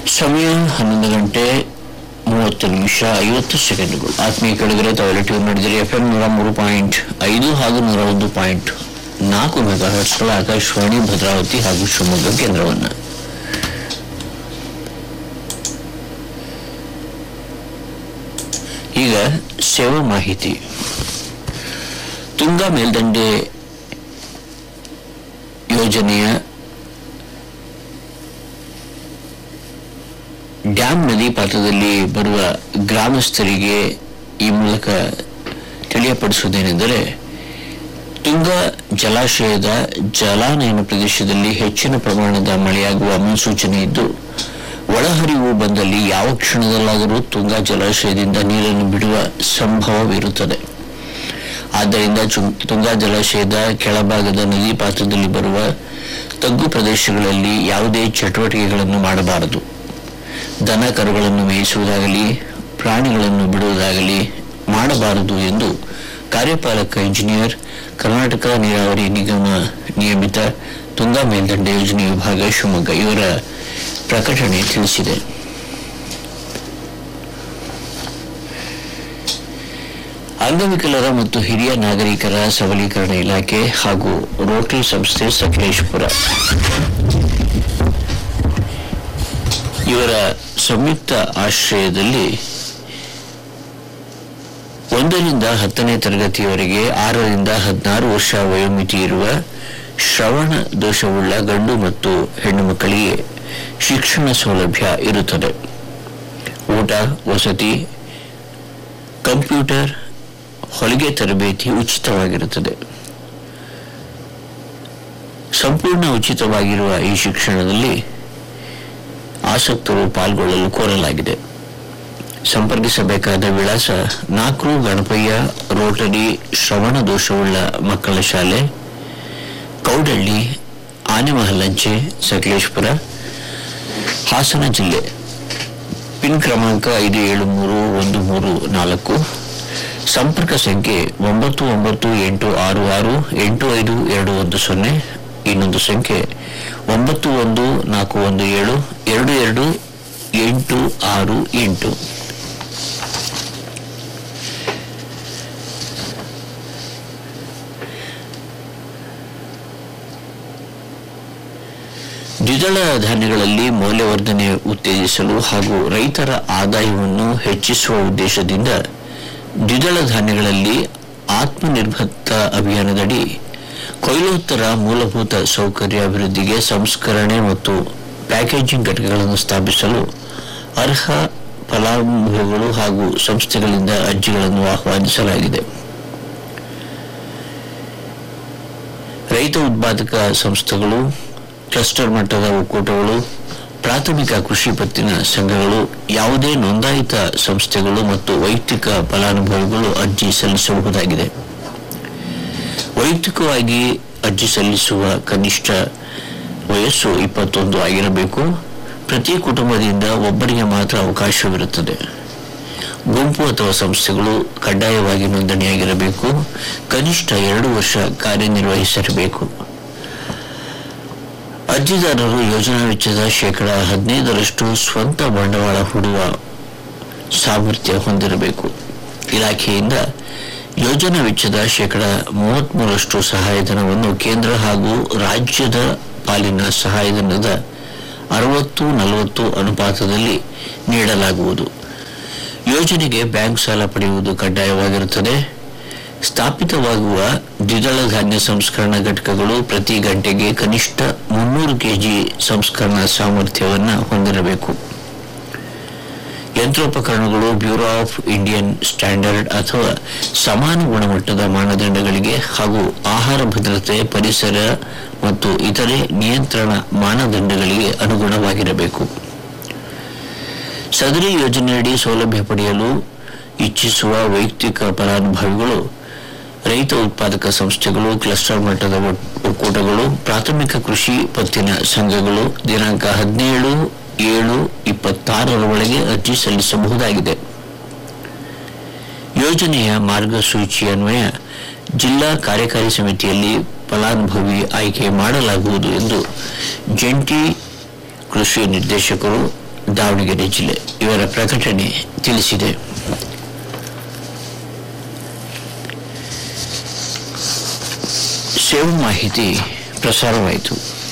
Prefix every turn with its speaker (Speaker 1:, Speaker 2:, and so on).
Speaker 1: ಸಮಯ ಹನ್ನೊಂದು ಗಂಟೆ ಮೂವತ್ತು ನಿಮಿಷ ಐವತ್ತು ಸೆಕೆಂಡ್ಗಳು ಆತ್ಮೀಯ ಕೆಳಗರೆ ತಾವೆಲ್ಲ ಟ್ಯೂನ್ ಮಾಡಿದರೆ ಎಫ್ ಎಂ ನೂರ ಮೂರು ಪಾಯಿಂಟ್ ಐದು ಹಾಗೂ ನೂರ ಒಂದು ಪಾಯಿಂಟ್ ನಾಲ್ಕು ಮೆಗಾ ಹರ್ಟ್ಸ್ಗಳ ಆಕಾಶವಾಣಿ ಭದ್ರಾವತಿ ಹಾಗೂ ಶಿವಮೊಗ್ಗ ಕೇಂದ್ರವನ್ನು ಈಗ ಸೇವಾ ಮಾಹಿತಿ ತುಂಗಾ ಮೇಲ್ದಂಡೆ ಯೋಜನೆಯ ಡ್ಯಾಮ್ ನದಿ ಪಾತ್ರದಲ್ಲಿ ಬರುವ ಗ್ರಾಮಸ್ಥರಿಗೆ ಈ ಮೂಲಕ ತಿಳಿಯಪಡಿಸುವುದೇನೆಂದರೆ ತುಂಗಾ ಜಲಾಶಯದ ಜಲಾನಯನ ಪ್ರದೇಶದಲ್ಲಿ ಹೆಚ್ಚಿನ ಪ್ರಮಾಣದ ಮಳೆಯಾಗುವ ಮುನ್ಸೂಚನೆ ಇದ್ದು ಒಳಹರಿವು ಬಂದಲ್ಲಿ ಯಾವ ಕ್ಷಣದಲ್ಲಾದರೂ ತುಂಗಾ ಜಲಾಶಯದಿಂದ ನೀರನ್ನು ಬಿಡುವ ಸಂಭವವಿರುತ್ತದೆ ಆದ್ದರಿಂದ ಚು- ತುಂಗಾ ಜಲಾಶಯದ ಕೆಳಭಾಗದ ನದಿ ಪಾತ್ರದಲ್ಲಿ ಬರುವ ತಗ್ಗು ಪ್ರದೇಶಗಳಲ್ಲಿ ಯಾವುದೇ ಚಟುವಟಿಕೆಗಳನ್ನು ಮಾಡಬಾರದು ದನ ಕರುಗಳನ್ನು ಮೇಯಿಸುವುದಾಗಲಿ ಪ್ರಾಣಿಗಳನ್ನು ಬಿಡುವುದಾಗಲಿ ಮಾಡಬಾರದು ಎಂದು ಕಾರ್ಯಪಾಲಕ ಇಂಜಿನಿಯರ್ ಕರ್ನಾಟಕ ನೀರಾವರಿ ನಿಗಮ ನಿಯಮಿತ ತುಂಗಾ ಮೇಲ್ದಂಡೆ ಯೋಜನೆ ವಿಭಾಗ ಶಿವಮೊಗ್ಗ ಇವರ ಪ್ರಕಟಣೆ ತಿಳಿಸಿದೆ ಅಂಗವಿಕಲರ ಮತ್ತು ಹಿರಿಯ ನಾಗರಿಕರ ಸಬಲೀಕರಣ ಇಲಾಖೆ ಹಾಗೂ ರೋಟರಿ ಸಂಸ್ಥೆ ಸಕಲೇಶ್ಪುರ ಇವರ ಸಂಯುಕ್ತ ಆಶ್ರಯದಲ್ಲಿ ಒಂದರಿಂದ ಹತ್ತನೇ ತರಗತಿಯವರೆಗೆ ಆರರಿಂದ ಹದಿನಾರು ವರ್ಷ ವಯೋಮಿತಿ ಇರುವ ಶ್ರವಣ ದೋಷವುಳ್ಳ ಗಂಡು ಮತ್ತು ಹೆಣ್ಣು ಮಕ್ಕಳಿಗೆ ಶಿಕ್ಷಣ ಸೌಲಭ್ಯ ಇರುತ್ತದೆ ಊಟ ವಸತಿ ಕಂಪ್ಯೂಟರ್ ಹೊಲಿಗೆ ತರಬೇತಿ ಉಚಿತವಾಗಿರುತ್ತದೆ ಸಂಪೂರ್ಣ ಉಚಿತವಾಗಿರುವ ಈ ಶಿಕ್ಷಣದಲ್ಲಿ ಆಸಕ್ತರು ಪಾಲ್ಗೊಳ್ಳಲು ಕೋರಲಾಗಿದೆ ಸಂಪರ್ಕಿಸಬೇಕಾದ ವಿಳಾಸ ನಾಲ್ಕು ಗಣಪಯ್ಯ ರೋಟರಿ ಶ್ರವಣ ದೋಷವುಳ್ಳ ಮಕ್ಕಳ ಶಾಲೆ ಕೌಡಳ್ಳಿ ಆನೆಮಹಲಂಚೆ ಸಕಲೇಶ್ಪುರ ಹಾಸನ ಜಿಲ್ಲೆ ಪಿನ್ ಕ್ರಮಾಂಕ ಐದು ಏಳು ಮೂರು ಒಂದು ಮೂರು ನಾಲ್ಕು ಸಂಪರ್ಕ ಸಂಖ್ಯೆ ಒಂಬತ್ತು ಒಂಬತ್ತು ಎಂಟು ಆರು ಆರು ಎಂಟು ಐದು ಎರಡು ಒಂದು ಸೊನ್ನೆ ಇನ್ನೊಂದು ಸಂಖ್ಯೆ ಒಂಬತ್ತು ಒಂದು ನಾಲ್ಕು ಒಂದು ಏಳು ಎರಡು ಎರಡು ಎಂಟು ಆರು ಎಂಟು ದ್ವಿದಳ ಧಾನ್ಯಗಳಲ್ಲಿ ಮೌಲ್ಯವರ್ಧನೆ ಉತ್ತೇಜಿಸಲು ಹಾಗೂ ರೈತರ ಆದಾಯವನ್ನು ಹೆಚ್ಚಿಸುವ ಉದ್ದೇಶದಿಂದ ದ್ವಿದಳ ಧಾನ್ಯಗಳಲ್ಲಿ ಆತ್ಮನಿರ್ಭರ್ತ ಅಭಿಯಾನದಡಿ ಕೊಯ್ಲೋತ್ತರ ಮೂಲಭೂತ ಸೌಕರ್ಯ ಅಭಿವೃದ್ಧಿಗೆ ಸಂಸ್ಕರಣೆ ಮತ್ತು ಪ್ಯಾಕೇಜಿಂಗ್ ಘಟಕಗಳನ್ನು ಸ್ಥಾಪಿಸಲು ಅರ್ಹ ಫಲಾನುಭವಿಗಳು ಹಾಗೂ ಸಂಸ್ಥೆಗಳಿಂದ ಅರ್ಜಿಗಳನ್ನು ಆಹ್ವಾನಿಸಲಾಗಿದೆ ರೈತ ಉತ್ಪಾದಕ ಸಂಸ್ಥೆಗಳು ಕ್ಲಸ್ಟರ್ ಮಟ್ಟದ ಒಕ್ಕೂಟಗಳು ಪ್ರಾಥಮಿಕ ಕೃಷಿ ಪತ್ತಿನ ಸಂಘಗಳು ಯಾವುದೇ ನೋಂದಾಯಿತ ಸಂಸ್ಥೆಗಳು ಮತ್ತು ವೈಯಕ್ತಿಕ ಫಲಾನುಭವಿಗಳು ಅರ್ಜಿ ಸಲ್ಲಿಸಬಹುದಾಗಿದೆ ವೈಯಕ್ತಿಕವಾಗಿ ಅರ್ಜಿ ಸಲ್ಲಿಸುವ ಕನಿಷ್ಠ ವಯಸ್ಸು ಇಪ್ಪತ್ತೊಂದು ಆಗಿರಬೇಕು ಪ್ರತಿ ಕುಟುಂಬದಿಂದ ಒಬ್ಬರಿಗೆ ಮಾತ್ರ ಅವಕಾಶವಿರುತ್ತದೆ ಗುಂಪು ಅಥವಾ ಸಂಸ್ಥೆಗಳು ಕಡ್ಡಾಯವಾಗಿ ನೋಂದಣಿಯಾಗಿರಬೇಕು ಕನಿಷ್ಠ ಎರಡು ವರ್ಷ ಕಾರ್ಯನಿರ್ವಹಿಸಿರಬೇಕು ಅರ್ಜಿದಾರರು ಯೋಜನಾ ವೆಚ್ಚದ ಶೇಕಡ ಹದಿನೈದರಷ್ಟು ಸ್ವಂತ ಬಂಡವಾಳ ಹೂಡುವ ಸಾಮರ್ಥ್ಯ ಹೊಂದಿರಬೇಕು ಇಲಾಖೆಯಿಂದ ಯೋಜನಾ ವೆಚ್ಚದ ಶೇಕಡ ಮೂವತ್ಮೂರಷ್ಟು ಸಹಾಯಧನವನ್ನು ಕೇಂದ್ರ ಹಾಗೂ ರಾಜ್ಯದ ಪಾಲಿನ ಸಹಾಯಧನದ ಅರವತ್ತು ನಲವತ್ತು ಅನುಪಾತದಲ್ಲಿ ನೀಡಲಾಗುವುದು ಯೋಜನೆಗೆ ಬ್ಯಾಂಕ್ ಸಾಲ ಪಡೆಯುವುದು ಕಡ್ಡಾಯವಾಗಿರುತ್ತದೆ ಸ್ಥಾಪಿತವಾಗುವ ದ್ವಿದಳ ಧಾನ್ಯ ಸಂಸ್ಕರಣಾ ಘಟಕಗಳು ಪ್ರತಿ ಗಂಟೆಗೆ ಕನಿಷ್ಠ ಮುನ್ನೂರು ಕೆಜಿ ಸಂಸ್ಕರಣಾ ಸಾಮರ್ಥ್ಯವನ್ನು ಹೊಂದಿರಬೇಕು ಯಂತ್ರೋಪಕರಣಗಳು ಬ್ಯೂರೋ ಆಫ್ ಇಂಡಿಯನ್ ಸ್ಟ್ಯಾಂಡರ್ಡ್ ಅಥವಾ ಸಮಾನ ಗುಣಮಟ್ಟದ ಮಾನದಂಡಗಳಿಗೆ ಹಾಗೂ ಆಹಾರ ಭದ್ರತೆ ಪರಿಸರ ಮತ್ತು ಇತರೆ ನಿಯಂತ್ರಣ ಮಾನದಂಡಗಳಿಗೆ ಅನುಗುಣವಾಗಿರಬೇಕು ಸದರಿ ಯೋಜನೆಯಡಿ ಸೌಲಭ್ಯ ಪಡೆಯಲು ಇಚ್ಛಿಸುವ ವೈಯಕ್ತಿಕ ಫಲಾನುಭವಿಗಳು ರೈತ ಉತ್ಪಾದಕ ಸಂಸ್ಥೆಗಳು ಕ್ಲಸ್ಟರ್ ಮಟ್ಟದ ಒಟ್- ಒಕ್ಕೂಟಗಳು ಪ್ರಾಥಮಿಕ ಕೃಷಿ ಪತ್ತಿನ ಸಂಘಗಳು ದಿನಾಂಕ ಹದಿನೇಳು ಏಳು ಇಪ್ಪತ್ತಾರರ ಒಳಗೆ ಅರ್ಜಿ ಸಲ್ಲಿಸಬಹುದಾಗಿದೆ ಯೋಜನೆಯ ಮಾರ್ಗಸೂಚಿ ಅನ್ವಯ ಜಿಲ್ಲಾ ಕಾರ್ಯಕಾರಿ ಸಮಿತಿಯಲ್ಲಿ ಫಲಾನುಭವಿ ಆಯ್ಕೆ ಮಾಡಲಾಗುವುದು ಎಂದು ಜಂಟಿ ಕೃಷಿ ನಿರ್ದೇಶಕರು ದಾವಣಗೆರೆ ಜಿಲ್ಲೆ ಇವರ ಪ್ರಕಟಣೆ ತಿಳಿಸಿದೆ ಸೇವಾ ಮಾಹಿತಿ ಪ್ರಸಾರವಾಯಿತು